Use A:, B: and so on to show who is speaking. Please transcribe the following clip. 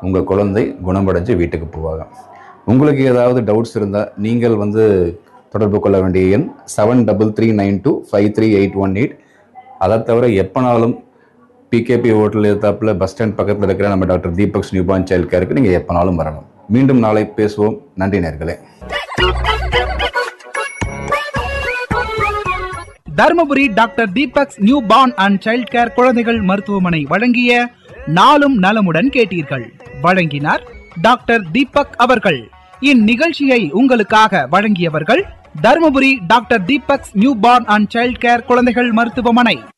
A: உங்கள் குழந்தை குணமடைஞ்சு வீட்டுக்கு போவாங்க உங்களுக்கு ஏதாவது டவுட்ஸ் இருந்தால் நீங்கள் வந்து தொடர்பு கொள்ள வேண்டிய எண் seven double three nine two five three eight one eight அதை தவிர எப்போனாலும் பிகேபி ஹோட்டல் எதிர்த்தாப்பில் பஸ் ஸ்டாண்ட் பக்கத்தில் இருக்கிற நம்ம டாக்டர் தீபக்ஸ் நியூபார்ன் சைல்ட் கேருக்கு நீங்கள் எப்போனாலும் வரணும் மீண்டும் நாளை பேசுவோம் நன்றி நேர்களே
B: Dharmapuri doctor Deepak's newborn and child care குழந்தைகள் மருத்துவமனை வழங்கிய நாளும் நலமுடன் கேட்டீர்கள் வழங்கினார் டாக்டர் தீபக் அவர்கள் இந்நிகழ்ச்சியை உங்களுக்காக வழங்கியவர்கள் Dharmapuri doctor Deepak's newborn and child care குழந்தைகள் மருத்துவமனை